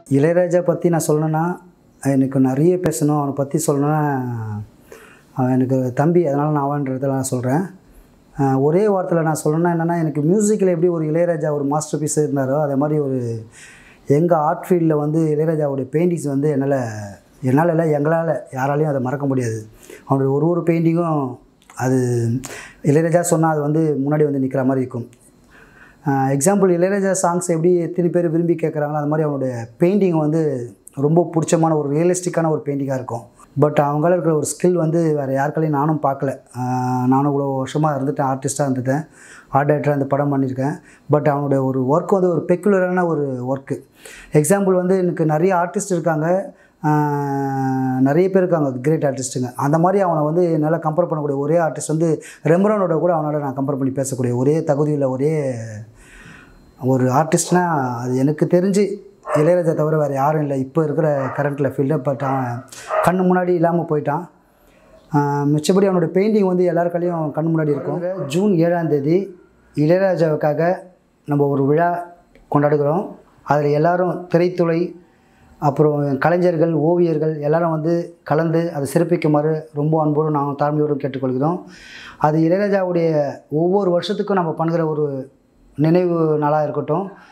இளையராஜா பற்றி நான் சொல்லணுன்னா எனக்கு நிறைய பேசணும் அவனை பற்றி சொல்லணுன்னா அவன் எனக்கு தம்பி அதனால் நான் அவன்றதில் நான் சொல்கிறேன் ஒரே வாரத்தில் நான் சொல்லணுன்னா என்னென்னா எனக்கு மியூசிக்கில் எப்படி ஒரு இளையராஜா ஒரு மாஸ்டர் பீஸ் இருந்தாரோ அதே மாதிரி ஒரு எங்கள் ஆர்ட் ஃபீல்டில் வந்து இளையராஜாவுடைய பெயிண்டிங்ஸ் வந்து என்னால் என்னால் இல்லை எங்களால் யாராலையும் அதை மறக்க முடியாது அவனுடைய ஒரு ஒரு பெயிண்டிங்கும் அது இளையராஜா சொன்னால் அது வந்து முன்னாடி வந்து நிற்கிற மாதிரி இருக்கும் எக்ஸாம்பிள் இளையராஜா சாங்ஸ் எப்படி எத்தனை பேர் விரும்பி கேட்குறாங்களோ அது மாதிரி அவனுடைய பெயிண்டிங் வந்து ரொம்ப பிடிச்சமான ஒரு ரியலிஸ்டிக்கான ஒரு பெயிண்டிங்காக இருக்கும் பட் அவங்கள இருக்கிற ஒரு ஸ்கில் வந்து வேறு யாருக்காலையும் நானும் பார்க்கல ஆஹ் நானும் இவ்வளோ வருஷமாக இருந்துட்டேன் ஆர்டிஸ்ட்டாக இருந்துட்டேன் ஆர்ட் டைரக்டராக இந்த படம் பண்ணியிருக்கேன் பட் அவனுடைய ஒரு ஒர்க் வந்து ஒரு பெக்குலரான ஒரு ஒர்க்கு எக்ஸாம்பிள் வந்து எனக்கு நிறைய ஆர்டிஸ்ட் இருக்காங்க ஆஹ் நிறைய பேர் இருக்காங்க கிரேட் ஆர்டிஸ்ட்டுங்க அந்த மாதிரி அவனை வந்து என்னால் கம்பேர் பண்ணக்கூடிய ஒரே ஆர்டிஸ்ட் வந்து ரெம்பரானோட கூட அவனால் நான் கம்பேர் பண்ணி பேசக்கூடிய ஒரே தகுதியில் ஒரே ஒரு ஆர்டிஸ்ட்னா அது எனக்கு தெரிஞ்சு இளையராஜா தவிர வேறு யாரும் இல்லை இப்போ இருக்கிற கரண்ட்டில் ஃபீல்டில் பட் அவன் கண்ணு முன்னாடி இல்லாமல் போயிட்டான் ஆஹ் மிச்சபடி அவனோட பெயிண்டிங் வந்து எல்லார் கையிலையும் கண்ணு முன்னாடி இருக்கும் ஜூன் ஏழாம் தேதி இளையராஜாவுக்காக நம்ம ஒரு விழா கொண்டாடுகிறோம் அதில் எல்லாரும் திரைத்துறை அப்புறம் கலைஞர்கள் ஓவியர்கள் எல்லாரும் வந்து கலந்து அதை சிறப்பிக்குமாறு ரொம்ப அன்போடு நாங்கள் தாழ்மையோடு கேட்டுக்கொள்கிறோம் அது இளையராஜாவுடைய ஒவ்வொரு வருஷத்துக்கும் நம்ம பண்ணுகிற ஒரு நினைவு நாளாக இருக்கட்டும்